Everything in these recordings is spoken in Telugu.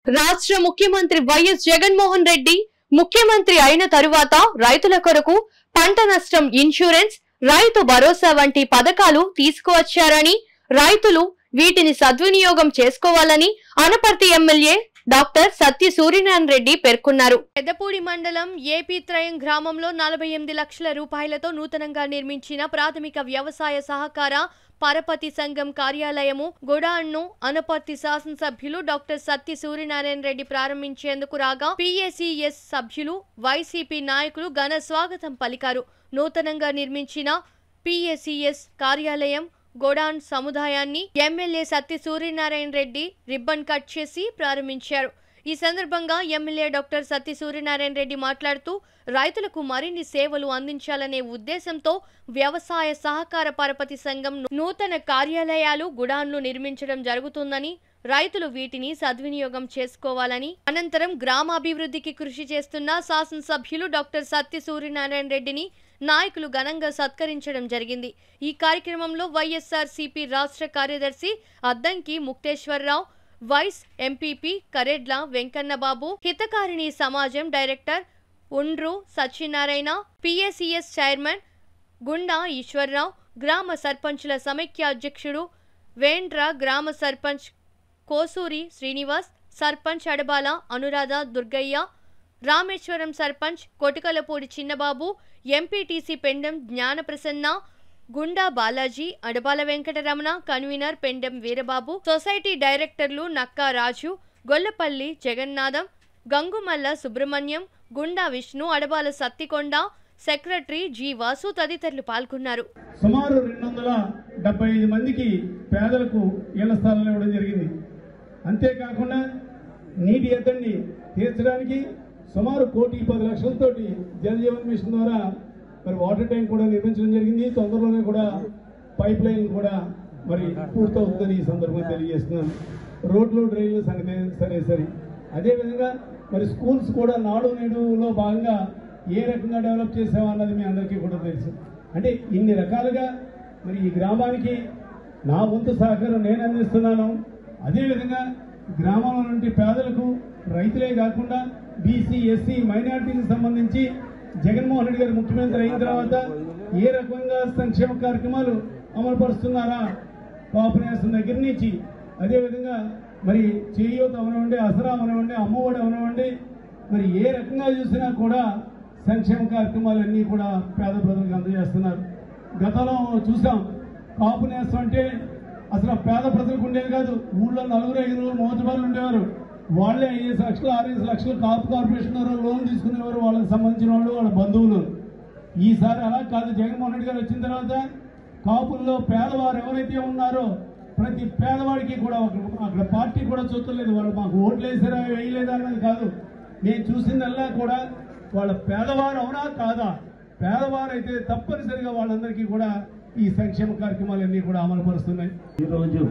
రాష్ట్ర ముఖ్యమంత్రి వైఎస్ జగన్మోహన్ రెడ్డి ముఖ్యమంత్రి అయిన తరువాత రైతుల కొరకు పంట నష్టం ఇన్సూరెన్స్ రైతు భరోసా వంటి పథకాలు తీసుకువచ్చారని రైతులు వీటిని సద్వినియోగం చేసుకోవాలని అనపర్తి ఎమ్మెల్యే డాక్టర్ సత్య సూర్యనారాయణ రెడ్డి పేర్కొన్నారు పెద్దపూడి మండలం ఏపీ త్రయం గ్రామంలో నలభై ఎనిమిది లక్షల రూపాయలతో నూతనంగా నిర్మించిన ప్రాథమిక వ్యవసాయ సహకార పరపతి సంఘం కార్యాలయము గొడాన్ను అనపర్తి శాసనసభ్యులు డాక్టర్ సత్య సూర్యనారాయణ రెడ్డి ప్రారంభించేందుకు రాగా పిఎసిఎస్ సభ్యులు వైసీపీ నాయకులు ఘన స్వాగతం పలికారు నూతనంగా నిర్మించిన పిఎసిఎస్ కార్యాలయం గోడాన్ సముదాయాన్ని MLA Satya Suryanarayana Reddy ribbon cut చేసి ప్రారంభించారు ఈ సందర్భంగా ఎమ్మెల్యే డాక్టర్ సత్య సూర్యనారాయణ రెడ్డి మాట్లాడుతూ రైతులకు మరిన్ని సేవలు అందించాలనే ఉద్దేశంతో వ్యవసాయ సహకార పరపతి సంఘం నూతన కార్యాలయాలు గుడాన్లు నిర్మించడం జరుగుతుందని రైతులు వీటిని సద్వినియోగం చేసుకోవాలని అనంతరం గ్రామాభివృద్ధికి కృషి చేస్తున్న శాసనసభ్యులు డాక్టర్ సత్య సూర్యనారాయణ రెడ్డిని నాయకులు ఘనంగా సత్కరించడం జరిగింది ఈ కార్యక్రమంలో వైఎస్ఆర్ సిపి రాష్ట్ర కార్యదర్శి Addanki Mukteswararao vice MPP Karedla Venkannababu Hitakarini Samajam director Undru Satyanarayana PSCS chairman Gunda Eswararao గ్రామ సర్పంచుల సమైక్య అధ్యక్షుడు వేండ్ర గ్రామ sarpanch Kosuri Srinivas sarpanch Adabala Anuradha Durgaiah Rameswaram sarpanch Kotikalapudi Chinnababu MPTC Pendem Jnanaprasanna Gunda Balaji Adabala Venkataramana convener Pendem Veerababu society డైరెక్టర్లు నక్కా రాజు గొల్లపల్లి జగన్నాథం గంగుమల్ల సుబ్రహ్మణ్యం గుండా విష్ణు అడబాల సత్తికొండ సెక్రటరీ జి వాసు తదితరులు పాల్గొన్నారు సుమారు రెండు వందల డెబ్బై ఐదు మందికి పేదలకు ఇళ్ల స్థలాలు ఇవ్వడం జరిగింది అంతేకాకుండా నీటి ఎద్దడిని తీర్చడానికి సుమారు కోటి పది లక్షలతోటి జల్ జీవన్ మిషన్ ద్వారా మరి వాటర్ ట్యాంక్ కూడా నిర్మించడం జరిగింది తొందరలోనే కూడా పైప్ లైన్ కూడా మరి పూర్తవుతుందని ఈ సందర్భంగా తెలియజేస్తున్నాను రోడ్లు డ్రైన్లు సంగతి సరే సరే అదేవిధంగా మరి స్కూల్స్ కూడా నాడు నేడులో భాగంగా ఏ రకంగా డెవలప్ చేసామన్నది మీ అందరికీ కూడా తెలుసు అంటే ఇన్ని రకాలుగా మరి ఈ గ్రామానికి నా వంతు సహకారం నేను అందిస్తున్నాను అదేవిధంగా గ్రామంలో నుండి పేదలకు రైతులే కాకుండా బీసీ ఎస్సీ మైనారిటీకి సంబంధించి జగన్మోహన్ రెడ్డి గారు ముఖ్యమంత్రి అయిన తర్వాత ఏ రకంగా సంక్షేమ కార్యక్రమాలు అమలు పరుస్తున్నారా కాపునేసం దగ్గర నుంచి అదేవిధంగా మరి చేయూత అవనివ్వండి అసరా అవనివ్వండి అమ్మఒడి అవనివ్వండి మరి ఏ రకంగా చూసినా కూడా సంక్షేమ కార్యక్రమాలన్నీ కూడా పేద ప్రజలకు అందజేస్తున్నారు గతంలో చూసాం కాపు నేస్తం అంటే అసలు పేద ప్రజలకు ఉండేది కాదు ఊళ్ళో నలుగురు ఐదుగురు మోతబారులు ఉండేవారు వాళ్ళే ఐదు లక్షలు ఆరేసి లక్షలు కాపు కార్పొరేషన్ వారు లోన్ తీసుకునేవారు వాళ్ళకి సంబంధించిన వాళ్ళు వాళ్ళ బంధువులు ఈసారి అలా కాదు జగన్మోహన్ రెడ్డి గారు వచ్చిన తర్వాత కాపుల్లో పేదవారు ఎవరైతే ఉన్నారో ప్రతి పేదవాడికి కూడా ఒక- అక్కడ పార్టీ కూడా చూస్తలేదు వాళ్ళు మాకు ఓట్లు వేసారా వేయలేదా అన్నది కాదు నేను చూసిందల్లా కూడా వాళ్ళ పేదవారు అవునా కాదా పేదవారైతే తప్పనిసరిగా వాళ్ళందరికీ కూడా ఈ సంక్షేమ కార్యక్రమాలన్నీ కూడా అమలు పరుస్తున్నాయి ఈరోజు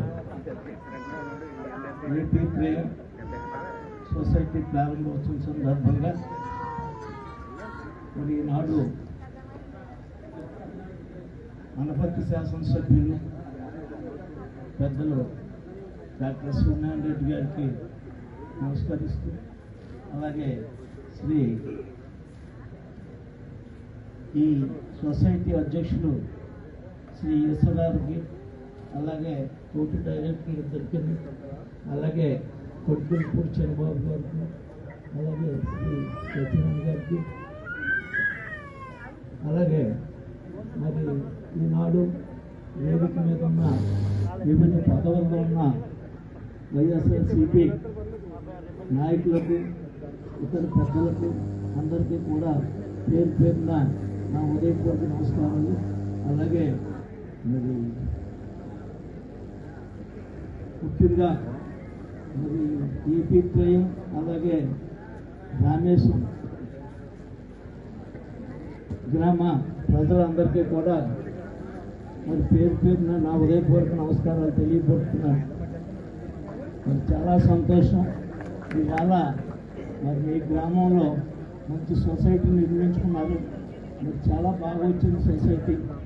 ఏపీ ప్రేయర్ సొసైటీ ప్రారంభోత్సవం సందర్భంగా మరి ఈనాడు అనపర్తి శాసనసభ్యులు పెద్దలు డాక్టర్ సూర్యనారాయణ రెడ్డి గారికి నమస్కరిస్తూ అలాగే శ్రీ ఈ సొసైటీ అధ్యక్షులు శ్రీ ఈశ్వరారికి అలాగే కోర్టు డైరెక్టర్ ఇద్దరికి అలాగే కొట్టుపూడి చంద్రబాబు గారికి అలాగే శ్రీ సత్యనారాయణ గారికి అలాగే మరి ఈనాడు వేదిక మీద ఉన్న వివిధ పదవుల్లో ఉన్న వైఎస్ఆర్సీపీ నాయకులకు ఇతర పెద్దలకు అందరికీ కూడా పేరు పేరున నా ఉదయపూర్వక నమస్కారాలు అలాగే మరి ముఖ్యంగా మరి ఏపీ త్రయం అలాగే రామేశ్వరం గ్రామ ప్రజలందరికీ కూడా మరి పేరు పేరున నా ఉదయపూర్వక నమస్కారాలు తెలియపడుతున్నాను మరి చాలా సంతోషం ఇవాళ మరి మీ గ్రామంలో మంచి సొసైటీ నిర్మించుకున్నారు మరి చాలా బాగా వచ్చింది సొసైటీ